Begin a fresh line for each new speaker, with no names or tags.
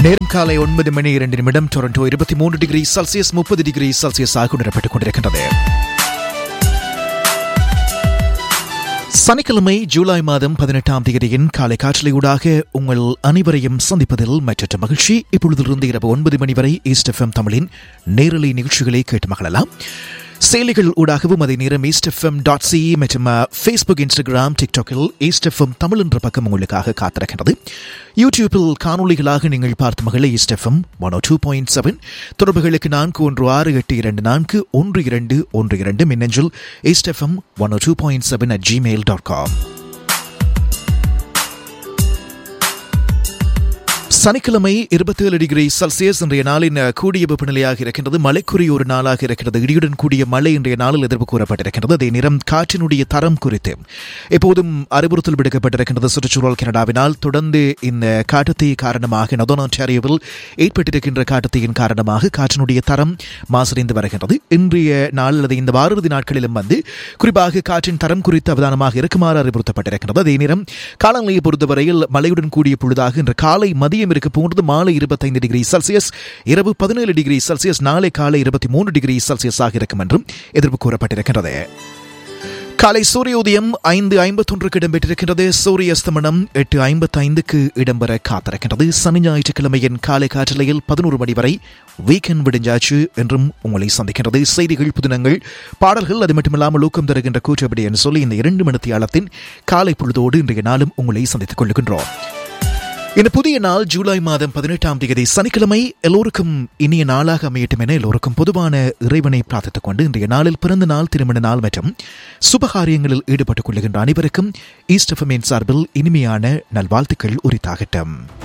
நேரம் காலை ஒன்பது மணி இரண்டு நிமிடம் டொரண்டோ இருபத்தி மூன்று டிகிரி செல்சியஸ் முப்பது டிகிரி செல்சியஸ் ஆக உணரப்பட்டுக் கொண்டிருக்கின்றது சனிக்கிழமை ஜூலை மாதம் பதினெட்டாம் தேதியின் காலை காற்றலையூடாக உங்கள் அனைவரையும் சந்திப்பதில் மற்றற்ற மகிழ்ச்சி இப்பொழுதிலிருந்து இரவு ஒன்பது மணி வரை ஈஸ்ட் எஃப்எம் தமிழின் நேரலை நிகழ்ச்சிகளை கேட்டு மகளலாம் செயலிகள் ஊடாகவும் அதே நேரம் ஈஸ்ட் எஃப்எம் டாட் சி மற்றும் ஃபேஸ்புக் இன்ஸ்டாகிராம் டிக்டாக்கில் ஈஸ்ட் எஃப்எம் தமிழ் என்ற பக்கம் உங்களுக்காக காத்திருக்கின்றது யூடியூப்பில் காணொலிகளாக நீங்கள் பார்த்த மகள East FM one two point seven தொடர்புகளுக்கு நான்கு ஒன்று ஆறு எட்டு இரண்டு நான்கு ஒன்று இரண்டு ஒன்று இரண்டு மின்னஞ்சல் East FM one two point seven at Gmail dot com சனிக்கிழமை இருபத்தேழு டிகிரி செல்சியஸ் இன்றைய நாளின் கூடிய வெப்பநிலையாக இருக்கின்றது மழைக்குரிய ஒரு நாளாக இருக்கிறது இடியுடன் கூடிய மழை இன்றைய நாளில் எதிர்ப்பு கூறப்பட்டிருக்கின்றது அதே நேரம் காற்றினுடைய தரம் குறித்து எப்போதும் அறிவுறுத்தல் விடுக்கப்பட்டிருக்கின்றது சுற்றுச்சூழல் கனடாவினால் தொடர்ந்து இந்த காட்டுத்தீ காரணமாக நொதோன் ஆன்டாரியோவில் ஏற்பட்டிருக்கின்ற காட்டுத்தீயின் காரணமாக காற்றினுடைய தரம் மாசடைந்து வருகின்றது இன்றைய நாள் அல்லது இந்த வாரறுதி நாட்களிலும் வந்து குறிப்பாக காற்றின் தரம் குறித்து அவதானமாக இருக்குமாறு அறிவுறுத்தப்பட்டிருக்கின்றது அதே நேரம் காலநிலையை பொறுத்தவரையில் மழையுடன் கூடிய பொழுதாக இன்று காலை மதியம் இருக்க போன்றது மாலை இருபத்தைந்து டிகிரி செல்சியஸ் இரவு பதினேழு டிகிரி செல்சியஸ் நாளை காலை இருபத்தி மூன்று டிகிரி செல்சியஸ் ஆக இருக்கும் என்றும் எதிர்ப்பு கூறப்பட்டிருக்கிறது காலை சூரிய உதயம் ஐந்து ஐம்பத்தொன்றுக்கு இடம்பெற்றிருக்கின்றது சூரிய அஸ்தமனம் எட்டு ஐம்பத்தைந்துக்கு இடம்பெற காத்திருக்கின்றது சனி ஞாயிற்றுக்கிழமையின் காலை காற்றலையில் பதினோரு மணி வரை வீக்கெண்ட் விடிஞ்சாச்சு என்றும் உங்களை சந்திக்கின்றது செய்திகள் புதினங்கள் பாடல்கள் அது மட்டுமில்லாமல் ஊக்கம் தருகின்ற கூற்றப்படி என்று சொல்லி இந்த இரண்டு மணித்தியாலத்தின் காலை பொழுதோடு இன்றைய நாளும் உங்களை சந்தித்துக் கொள்கின்றோம் இந்த புதிய நாள் ஜூலை மாதம் பதினெட்டாம் தேதி சனிக்கிழமை எல்லோருக்கும் இனிய நாளாக அமையட்டும் என எல்லோருக்கும் பொதுவான இறைவனை பிரார்த்தித்துக் கொண்டு இன்றைய நாளில் பிறந்த நாள் திருமண நாள் மற்றும் சுபகாரியங்களில் ஈடுபட்டுக் கொள்ளுகின்ற அனைவருக்கும் ஈஸ்ட் எஃப்எம்மின் சார்பில் இனிமையான நல்வாழ்த்துக்கள் உரித்தாகட்டும்